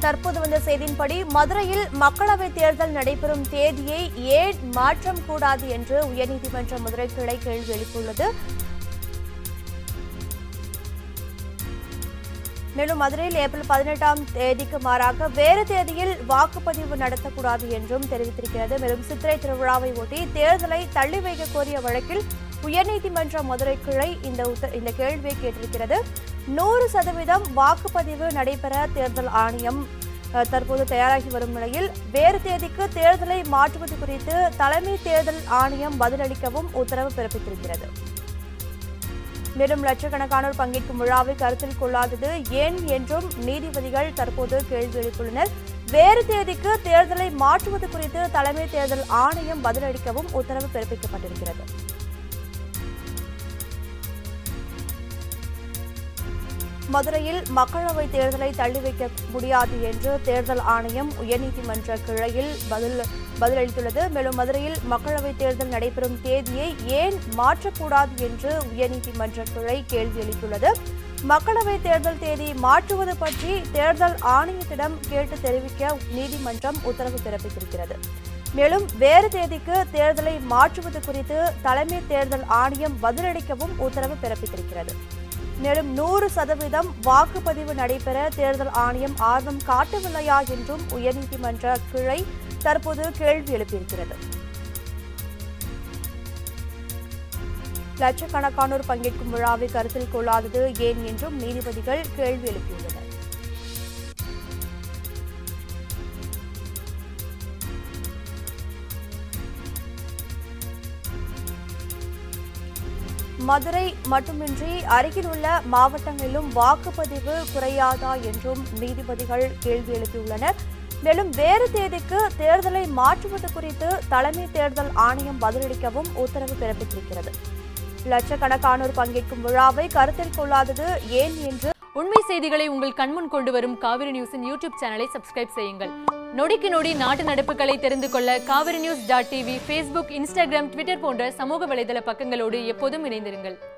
தற்போது வந்த செய்தியின்படி மதுரையில் மக்களவைத் தேர்தல் நடைபெறும் தேதியை ஏன் மாற்றம் கூடாது என்று உயர்நீதிமன்ற மதுரை கிளை கேள்வி எழுப்பியுள்ளது மேலும் மதுரையில் ஏப்ரல் பதினெட்டாம் தேதிக்கு மாறாக வேறு தேதியில் வாக்குப்பதிவு நடத்தக்கூடாது என்றும் தெரிவித்திருக்கிறது மேலும் சித்திரை திருவிழாவை ஒட்டி தேர்தலை தள்ளி வைக்க கோரிய வழக்கில் உயர்நீதிமன்ற மதுரை கிளை இந்த உத்த- இந்த கேள்வியை கேட்டிருக்கிறது நூறு சதவீதம் வாக்குப்பதிவு நடைபெற தேர்தல் ஆணையம் அஹ், தற்போது தயாராகி வரும் நிலையில் வேறு தேதிக்கு தேர்தலை மாற்றுவது குறித்து தலைமை தேர்தல் ஆணையம் பதிலளிக்கவும் உத்தரவு பிறப்பித்திருக்கிறது மேலும் லட்சக்கணக்கானோர் பங்கேற்கும் விழாவை கருத்தில் கொள்ளாதது ஏன் என்றும் நீதிபதிகள் தற்போது கேள்வி எழுப்பியுள்ளனர் வேறு தேதிக்கு தேர்தலை மாற்றுவது குறித்து தலைமை தேர்தல் ஆணையம் பதிலளிக்கவும் உத்தரவு பிறப்பிக்கப்பட்டிருக்கிறது மதுரையில் மக்களவைத் தேர்தலை தள்ளி வைக்க முடியாது என்று தேர்தல் ஆணையம் உயர்நீதிமன்ற கிளையில் பதில் பதிலளித்துள்ளது மேலும் மதுரையில் மக்களவைத் தேர்தல் நடைபெறும் தேதியை ஏன் மாற்றக்கூடாது என்று உயர்நீதிமன்ற கிளை கேள்வி எழுப்பியுள்ளது மக்களவைத் தேர்தல் தேதி மாற்றுவது பற்றி தேர்தல் ஆணையத்திடம் கேட்டு தெரிவிக்க நீதிமன்றம் உத்தரவு பிறப்பித்திருக்கிறது மேலும் வேறு தேதிக்கு தேர்தலை மாற்றுவது குறித்து தலைமை தேர்தல் ஆணையம் பதிலளிக்கவும் உத்தரவு பிறப்பித்திருக்கிறது மேலும் நூறு சதவீதம் வாக்குப்பதிவு நடைபெற தேர்தல் ஆணையம் ஆர்வம் காட்டவில்லையா என்றும் உயர்நீதிமன்ற கிளை தற்போது கேள்வி எழுப்பியிருக்கிறது லட்சக்கணக்கானோர் பங்கேற்கும் விழாவை கருத்தில் கொள்ளாதது ஏன் என்றும் நீதிபதிகள் கேள்வி எழுப்பியுள்ளனர் மதுரை மட்டுமின்றி அருகிலுள்ள மாவட்டங்களிலும் வாக்குப்பதிவு குறையாதா என்றும் நீதிபதிகள் கேள்வி எழுப்பியுள்ளனர் மேலும் வேறு தேதிக்கு தேர்தலை மாற்றுவது குறித்து தலைமை தேர்தல் ஆணையம் பதிலளிக்கவும் உத்தரவு பிறப்பித்திருக்கிறது லட்சக்கணக்கானோர் பங்கேற்கும் விழாவை கருத்தில் கொள்ளாதது ஏன் என்று உண்மை செய்திகளை உங்கள் கண்முன் கொண்டு வரும் காவிரி நியூஸின் யூடியூப் சேனலை சப்ஸ்கிரைப் செய்யுங்கள் நொடிக்கு நொடி நாட்டு நடப்புகளை தெரிந்து கொள்ள Kaveri news dot TV Facebook Instagram Twitter போன்ற சமூக வலைதள பக்கங்களோடு எப்போதும் இணைந்திருங்கள்